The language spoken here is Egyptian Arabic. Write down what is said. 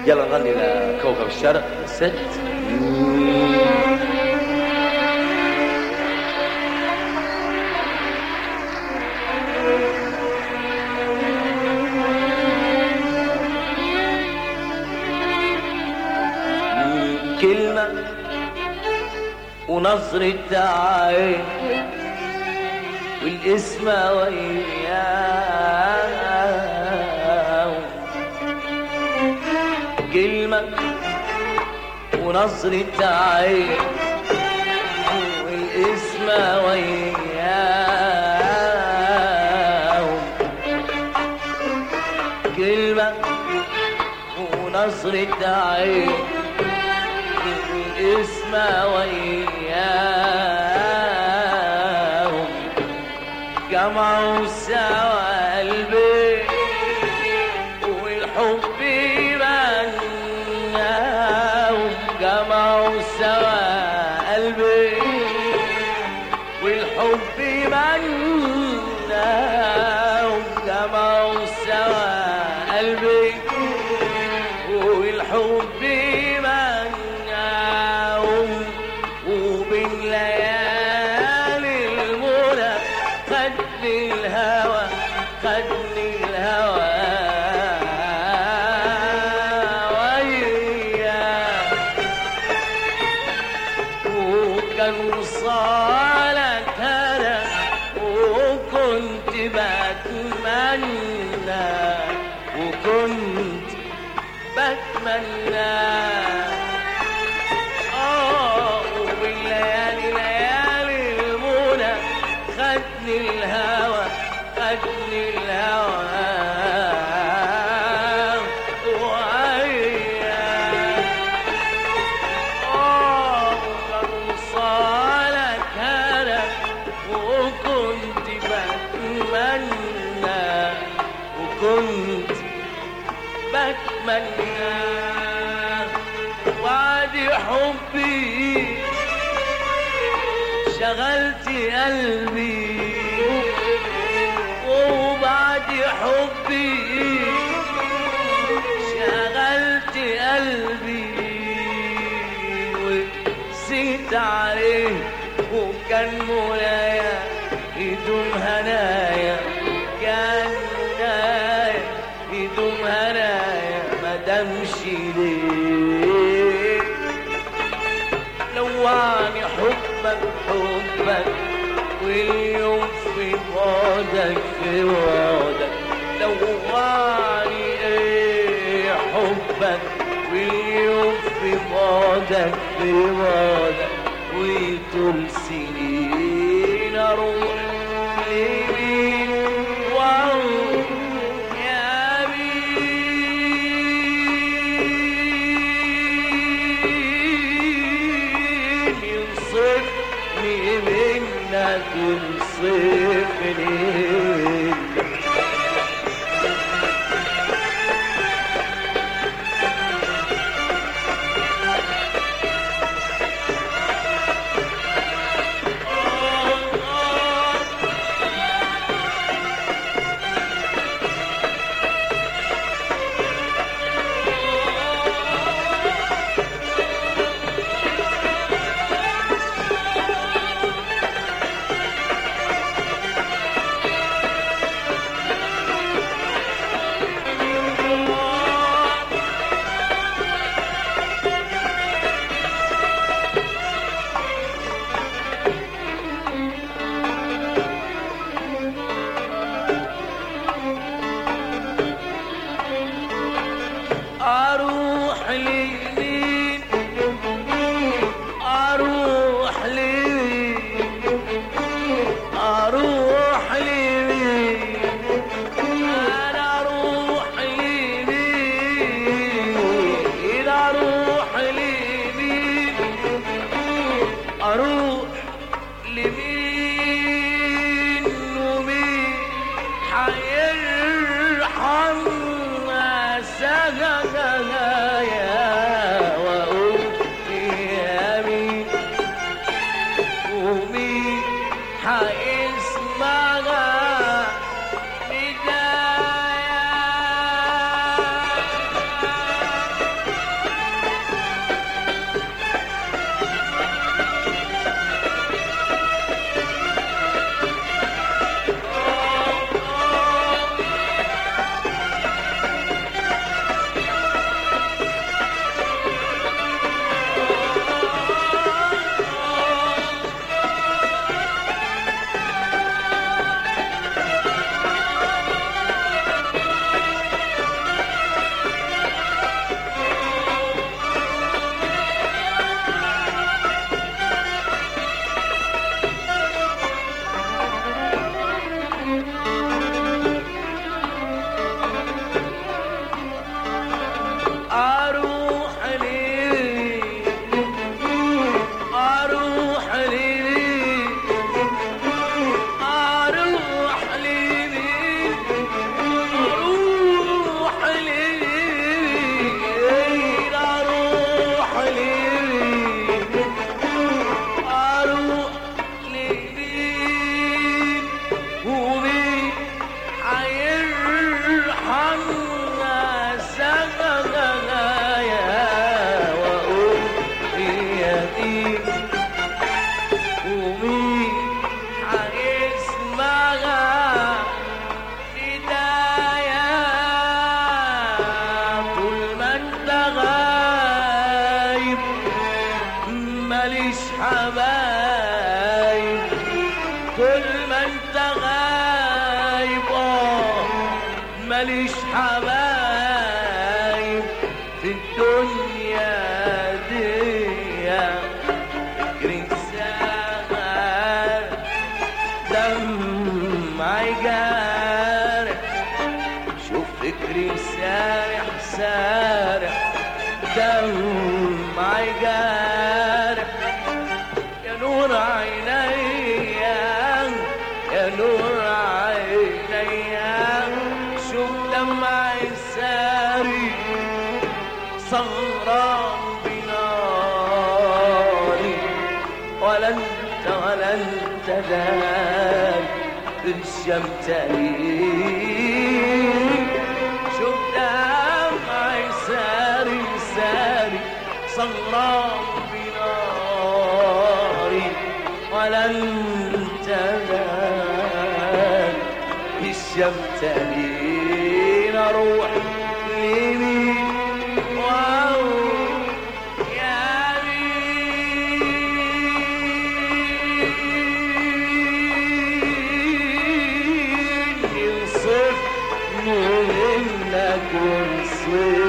يلا نغني لكوكب الشرق ست كلمة ونظرة عين والاسم وياه كلمة ونظرة عين والاسم وياه كلمة ونظرة عين والاسم وياهم جمعوا سوا قلبي والحب بناهم جمعوا سوا قلبي والحب بناهم جمعوا سوا قلبي والحب منعهم وبين ليالي المنى خدني الهوى خدني الهوى وياه وكان وصالك انا وكنت بتمنى وكنت بتمنى اه وبالليالي ليالي المنى خدني الهوى خدني الهوى وعيا اه وكان وصالك انا وكنت بتمنى وكنت بتمنى وعد حبي شغلت قلبي وبعد حبي شغلت قلبي وسيت عليه وكان مولايا يدوم هنايا كان منايا يدوم هنايا ما دامش ليه لوعني حبك حبك واليوم في بعدك في بعدك لوعني ايه حبك واليوم في بعدك في بعدك وطول سنين اروح لمين واروح يا مين ينصفني منك ينصفني اروح لمين اروح لمين اروح لمين انا اروح لمين اروح لمين اروح لمين ومين حيرحم سجايا واقول يا مين ومين حيسمعها ندايا طول ما انت غايب اه ماليش حبايب في الدنيا دي فكري ساعة دمعي جارح شوف فكري سارح سارح دمعي جارح يا نور عيني يا نور عيني شوف دمعي ساري سهران بناري ولا انت ولا انت داري الشمتاني شوف دمعي ساري ساري سهران بناري ولا انت داري الشمتاني اروح لمين واو يا مين ينصف منك ونصف